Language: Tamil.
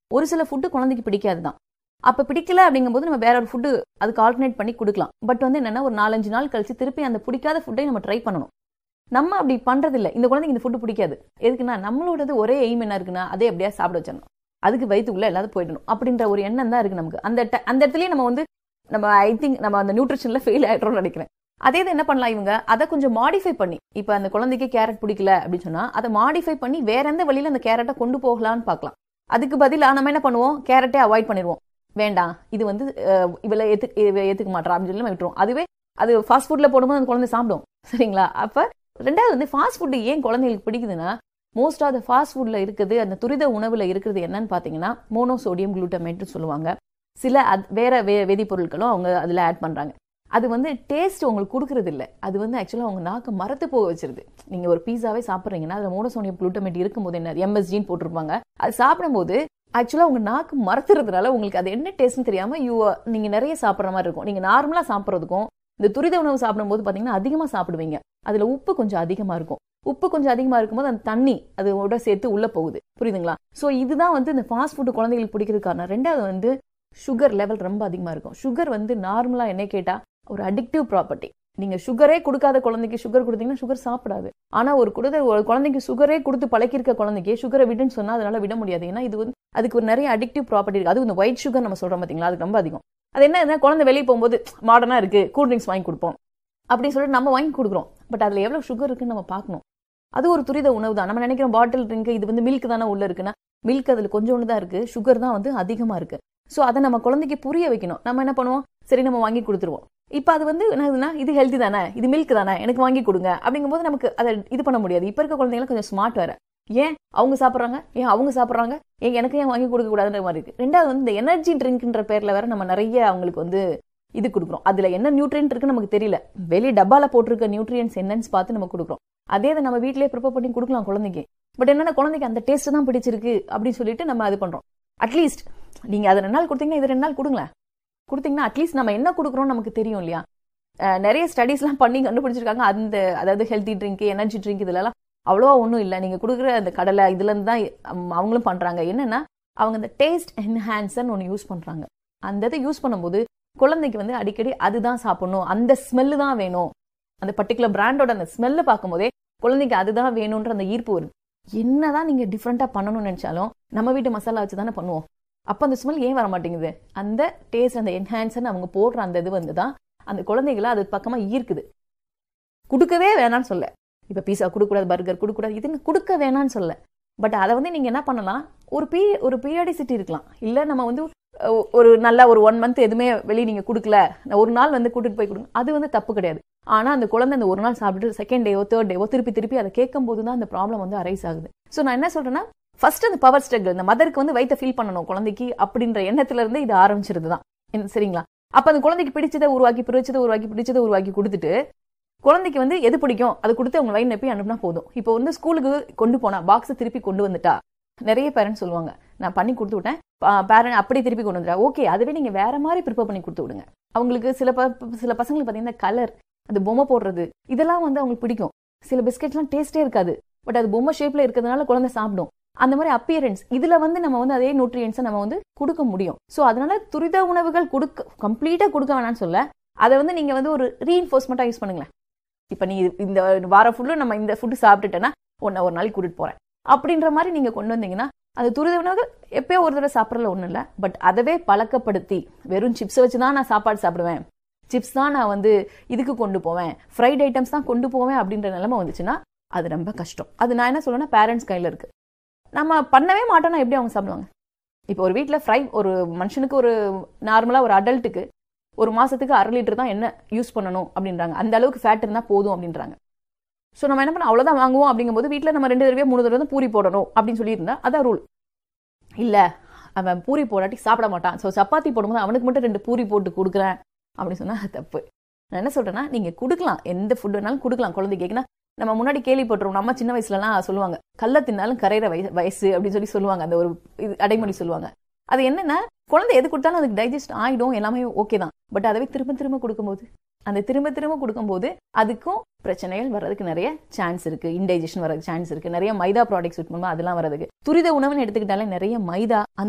ஒரு சில ஃபுட்டு குழந்தைக்கு பிடிக்காது தான் அப்ப பிடிக்கல அப்படிங்கும்போது நம்ம வேற ஒரு ஃபுட்டு அதுக்கு ஆல்டர்னேட் பண்ணி கொடுக்கலாம் பட் வந்து என்னன்னா ஒரு நாலஞ்சு நாள் கழிச்சு திருப்பி அந்த பிடிக்காத ஃபுட்டை நம்ம ட்ரை பண்ணணும் நம்ம அப்படி பண்றது இல்ல இந்த குழந்தைக்கு இந்த ஃபுட்டு பிடிக்காது எதுக்குன்னா நம்மளோடது ஒரே எய்ம் என்ன இருக்குன்னா அதே அப்படியே சாப்பிட வச்சிடணும் அதுக்கு வயிற்றுக்குள்ள எல்லாத்தையும் போயிடணும் அப்படின்ற ஒரு எண்ணம் தான் இருக்கு நமக்கு அந்த ti- அந்த இடத்துலயே நம்ம வந்து நம்ம ஐ திங்க் நம்ம அந்த நியூட்ரிஷன்ல ஃபெயில் ஆயிடுறோம்னு நினைக்கிறேன் அதே இது என்ன பண்ணலாம் இவங்க அதை கொஞ்சம் மாடிஃபை பண்ணி இப்போ அந்த குழந்தைக்கு கேரட் பிடிக்கல அப்படின்னு சொன்னா அதை மாடிஃபை பண்ணி வேற எந்த வழியில அந்த கேரட்டை கொண்டு போகலாம்னு பார்க்கலாம் அதுக்கு பதிலா நம்ம என்ன பண்ணுவோம் கேரட்டே அவாய்ட் பண்ணிடுவோம் வேண்டாம் இது வந்து அஹ், இவளை ஏத்து இவ ஏத்துக்க மாட்டா அப்படின்னு சொல்லி நம்ம விட்டுருவோம் அதுவே அது ஃபாஸ்ட் ஃபுட்ல போடும்போது அந்த குழந்தை சாப்பிடும் சரிங்களா அப்ப ரெண்டாவது வந்து ஃபாஸ்ட் ஃபுட் ஏன் குழந்தைகளுக்கு பிடிக்குதுன்னா மோஸ்ட் ஆஃப் த ஃபாஸ்ட் ஃபுட்ல இருக்குது அந்த துரித உணவுல இருக்கிறது என்னன்னு பாத்தீங்கன்னா மோனோசோடியம் குளூட்டமேட்னு சொல்லுவாங்க சில அத்- வேற வே வேதிப்பொருட்களும் அவங்க அதுல ஆட் பண்றாங்க அது வந்து டேஸ்ட் உங்களுக்கு கொடுக்கறது இல்ல அது வந்து ஆக்சுவலாக அவங்க நாக்கு மரத்து போக வச்சிருது நீங்க ஒரு பீஸாவே சாப்பிட்றீங்கன்னா அதுல மோனோசோடியம் குளூட்டமேட் இருக்கும்போது என்ன எம்எஸ்ஜின்னு போட்டிருப்பாங்க அது சாப்பிடும்போது ஆக்சுவலா உங்க நாக்கு மரத்துறதுனால உங்களுக்கு அது என்ன டேஸ்ட்னு தெரியாம யூ நீங்க நிறைய சாப்பிட்ற மாதிரி இருக்கும் நீங்க நார்மலா சாப்பிட்றதுக்கும் இந்த துரித உணவு சாப்பிடும்போது பாத்தீங்கன்னா அதிகமா சாப்பிடுவீங்க அதுல உப்பு கொஞ்சம் அதிகமா இருக்கும் உப்பு கொஞ்சம் அதிகமா இருக்கும்போது அந்த தண்ணி அதோட சேர்த்து உள்ள போகுது புரியுதுங்களா சோ இதுதான் வந்து இந்த ஃபாஸ்ட் ஃபுட் குழந்தைகளுக்கு பிடிக்கிறது காரணம் ரெண்டாவது வந்து சுகர் லெவல் ரொம்ப அதிகமா இருக்கும் சுகர் வந்து நார்மலா என்ன கேட்டா ஒரு அடிக்டிவ் ப்ராப்பர்ட்டி நீங்க சுகரே கொடுக்காத குழந்தைக்கு சுகர் கொடுத்தீங்கன்னா சுகர் சாப்பிடாது ஆனா ஒரு குழந்தை ஒரு குழந்தைக்கு சுகரே கொடுத்து பழக்கிருக்க குழந்தைக்கு சுகரை விடுன்னு சொன்னா அதனால விட முடியாது ஏன்னா இது வந்து அதுக்கு ஒரு நிறைய அடிக்டிவ் ப்ராப்பர்ட்டி இருக்கு அது இந்த ஒயிட் சுகர் நம்ம சொல்றோம் பாத்தீங்களா அது ரொம்ப அதிகம் அது என்ன குழந்தை வெளியே போகும்போது மாடர்னா இருக்கு கூல் ட்ரிங்க்ஸ் வாங்கி கொடுப்போம் அப்படின்னு சொல்லிட்டு நம்ம வாங்கி கொடுக்குறோம் பட் அதுல எவ்வளவு சுகர் இருக்குன்னு நம்ம பார்க்கணும் அது ஒரு துரித உணவு தான் நம்ம நினைக்கிறோம் பாட்டில் ட்ரிங்க் இது வந்து மில்க் தானே உள்ள இருக்குன்னா மில்க் அதுல கொஞ்சோண்டு தான் இருக்கு சுகர் தான் வந்து அதிகமா இருக்கு சோ அதை நம்ம குழந்தைக்கு புரிய வைக்கணும் நம்ம என்ன பண்ணுவோம் சரி நம்ம வாங்கி கொடுத்துருவோம் இப்போ அது வந்து என்னதுன்னா இது ஹெல்த்தி தானே இது மில்க் தானே எனக்கு வாங்கி கொடுங்க அப்படிங்கும்போது நமக்கு அதை இது பண்ண முடியாது இப்போ இருக்க குழந்தைங்களாம் கொஞ்சம் ஸ்மார்ட் வேற ஏன் அவங்க சாப்பிட்றாங்க ஏன் அவங்க சாப்பிட்றாங்க ஏன் எனக்கு ஏன் வாங்கி கொடுக்க கூடாதுன்ற மாதிரி இருக்கு ரெண்டாவது வந்து இந்த எனர்ஜி ட்ரிங்க்ன்ற பேர்ல வேற நம்ம நிறைய அவங்களுக்கு வந்து இது கொடுக்குறோம் அதுல என்ன நியூட்ரியன்ட் இருக்குன்னு நமக்கு தெரியல வெளியே டப்பால போட்டிருக்க நியூட்ரியன்ஸ் என்னன்னு பார்த்து நம்ம கொடுக்குறோம் அதே இதை நம்ம வீட்டிலேயே ப்ரிப்பேர் பண்ணி கொடுக்கலாம் குழந்தைக்கு பட் என்னன்னா குழந்தைக்கு அந்த டேஸ்ட் தான் பிடிச்சிருக்கு அப்படின்னு சொல்லிட்டு நம்ம அது பண்றோம் அட்லீஸ்ட் நீங்க அதை ரெண்டு நாள் கொடுத்தீங்கன்னா இது ரெண்டு நாள் கொடுங்களேன் கொடுத்தீங்கன்னா அட்லீஸ்ட் நம்ம என்ன கொடுக்குறோம் நமக்கு தெரியும் இல்லையா அஹ் நிறைய ஸ்டடீஸ்லாம் பண்ணி கண்டுபிடிச்சிருக்காங்க அந்த அதாவது ஹெல்த்தி ட்ரிங்க் எனர்ஜி ட்ரிங்க் இதுலலாம் அவ்வளோவா ஒன்றும் இல்லை நீங்கள் கொடுக்குற அந்த கடலை இதுலேருந்து தான் அம், அவங்களும் பண்ணுறாங்க என்னன்னா அவங்க அந்த டேஸ்ட் என்ஹான்சர்னு ஒன்று யூஸ் பண்ணுறாங்க அந்த இதை யூஸ் பண்ணும்போது குழந்தைக்கு வந்து அடிக்கடி அதுதான் சாப்பிடணும் அந்த ஸ்மெல்லு தான் வேணும் அந்த பர்டிகுலர் பிராண்டோட அந்த ஸ்மெல்லை பார்க்கும்போதே குழந்தைக்கு அதுதான் வேணுன்ற அந்த ஈர்ப்பு வருது என்னதான் நீங்க டிஃப்ரெண்டா பண்ணணும்னு நினைச்சாலும் நம்ம வீட்டு மசாலா வச்சு தானே பண்ணுவோம் அப்ப அந்த ஸ்மெல் ஏன் வர மாட்டேங்குது அந்த டேஸ்ட் அந்த என்ஹான்சர் அவங்க போடுற அந்த இது வந்து தான் அந்த குழந்தைகளை அது பக்கமா ஈர்க்குது கொடுக்கவே வேணாம்னு சொல்ல இப்ப பீஸா கொடுக்கூடாது பர்கர் கொடுக்கூடாது இதுன்னு கொடுக்க வேணாம்னு சொல்ல பட் அதை வந்து நீங்க என்ன பண்ணலாம் ஒரு பீ ஒரு பீரியாடிசிட்டி இருக்கலாம் இல்ல நம்ம வந்து அஹ், ஒரு நல்ல ஒரு ஒன் மந்த் எதுவுமே வெளியே நீங்க கொடுக்கல ஒரு நாள் வந்து கூட்டிட்டு போய் கொடுங்க அது வந்து தப்பு கிடையாது ஆனா அந்த குழந்தை அந்த ஒரு நாள் சாப்பிட்டு செகண்ட் டேவோ தேர்ட் டேவோ திருப்பி திருப்பி அதை கேட்கும் போது தான் அந்த ப்ராப்ளம் வந்து அரைஸ் ஆகுது ஸோ நான் என்ன சொல்றேன்னா ஃபர்ஸ்ட் அந்த பவர் ஸ்ட்ரகிள் இந்த மதருக்கு வந்து வயித்தை ஃபீல் பண்ணணும் குழந்தைக்கு அப்படின்ற எண்ணத்துல இருந்து இது ஆரம்பிச்சிருது தான் என்ன- சரிங்களா அப்ப அந்த குழந்தைக்கு பிடிச்சதை உருவாக்கி பிடிச்சதை உருவாக்கி பிடிச்சதை உருவாக்கி கொடுத்துட்டு குழந்தைக்கு வந்து எது பிடிக்கும் அது கொடுத்து அவங்க வயிறு நப்பி அனுப்புனா போதும் இப்போ வந்து ஸ்கூலுக்கு கொண்டு போனா பாக்ஸை திருப்பி கொண்டு வந்துட்டா நிறைய பேரண்ட்ஸ் சொல்லுவாங்க நான் பண்ணி கொடுத்து விட்டேன் பேரண்ட் அப்படி திருப்பி கொண்டு வந்துட்டா ஓகே அதுவே நீங்க வேற மாதிரி ப்ரிப்பேர் பண்ணி கொடுத்து விடுங்க அவங்களுக்கு சில ப சில பசங்களுக்கு பார்த்தீங்கன்னா கலர் அந்த பொம்மை போடுறது இதெல்லாம் வந்து அவங்களுக்கு பிடிக்கும் சில பிஸ்கெட்லாம் டேஸ்டே இருக்காது பட் அது பொம்மை ஷேப்ல இருக்கிறதுனால குழந்தை சாப்பிடும் அந்த மாதிரி அப்பியரன்ஸ் இதுல வந்து நம்ம வந்து அதே நியூட்ரியன்ஸை நம்ம வந்து கொடுக்க முடியும் ஸோ அதனால துரித உணவுகள் கொடுக்க கம்ப்ளீட்டா கொடுக்க வேணாம்னு சொல்ல அதை வந்து நீங்க வந்து ஒரு ரீஇன்ஃபோர்ஸ்மெண்ட்டா யூஸ் பண்ணுங்களேன் இப்போ நீ இது- இந்த வாரம் ஃபுல்லும் நம்ம இந்த ஃபுட்டு சாப்பிட்டுட்டேன்னா உன்னை ஒரு நாளைக்கு கூட்டிட்டு போறேன் அப்படின்ற மாதிரி நீங்க கொண்டு வந்தீங்கன்னா அது துரித உணவுகள் எப்பயோ ஒரு தடவை சாப்பிடல ஒன்றும் இல்லை பட் அதவே பழக்கப்படுத்தி வெறும் சிப்ஸை வச்சு தான் நான் சாப்பாடு சாப்பிடுவேன் சிப்ஸ் தான் நான் வந்து இதுக்கு கொண்டு போவேன் ஃப்ரைட் ஐட்டம்ஸ் தான் கொண்டு போவேன் அப்படின்ற நிலைமை வந்துச்சுன்னா அது ரொம்ப கஷ்டம் அது நான் என்ன சொல்லுவேன்னா பேரண்ட்ஸ் கையில் இருக்கு நம்ம பண்ணவே மாட்டோம்னா எப்படி அவங்க சாப்பிடுவாங்க இப்போ ஒரு வீட்டில் ஃப்ரை ஒரு மனுஷனுக்கு ஒரு நார்மலாக ஒரு அடல்ட்டுக்கு ஒரு மாசத்துக்கு அரை லிட்டர் தான் என்ன யூஸ் பண்ணணும் அப்படின்றாங்க அந்த அளவுக்கு ஃபேட் இருந்தால் போதும் அப்படின்றாங்க ஸோ நம்ம என்ன பண்ண அவ்வளோதான் வாங்குவோம் அப்படிங்கும்போது வீட்டில் நம்ம ரெண்டு தடவை மூணு தடவை தான் பூரி போடணும் அப்படின்னு சொல்லியிருந்தா அதான் ரூல் இல்லை அவன் பூரி போடாட்டி சாப்பிட மாட்டான் ஸோ சப்பாத்தி போடும்போது அவனுக்கு மட்டும் ரெண்டு பூரி போட்டு கொடுக்குறேன் அப்படின்னு சொன்னா அது தப்பு நான் என்ன சொல்றேன்னா நீங்க கொடுக்கலாம் எந்த ஃபுட் வேணாலும் கொடுக்கலாம் குழந்தைக்கு ஏன்னா நம்ம முன்னாடி கேள்விப்பட்டிருவோம் நம்ம சின்ன வயசுலலாம் சொல்லுவாங்க கல்ல தின்னாலும் கரையிற வயசு வயசு அப்படின்னு சொல்லி சொல்லுவாங்க அந்த ஒரு இது அடைமொழி சொல்லுவாங்க அது என்னன்னா குழந்தை எது கொடுத்தாலும் அதுக்கு டைஜஸ்ட் ஆயிடும் எல்லாமே ஓகே தான் பட் அதவே திரும்ப திரும்ப கொடுக்கும்போது அந்த திரும்ப திரும்ப கொடுக்கும்போது அதுக்கும் பிரச்சனைகள் வர்றதுக்கு நிறைய சான்ஸ் இருக்கு இன்டைஜஷன் வரதுக்கு சான்ஸ் இருக்கு நிறைய மைதா ப்ராடக்ட்ஸ் யூஸ் பண்ணும்போது அதெல்லாம் வரதுக்கு துரித உணவுன்னு எடுத்துக்கிட்டாலே நிறைய மைதா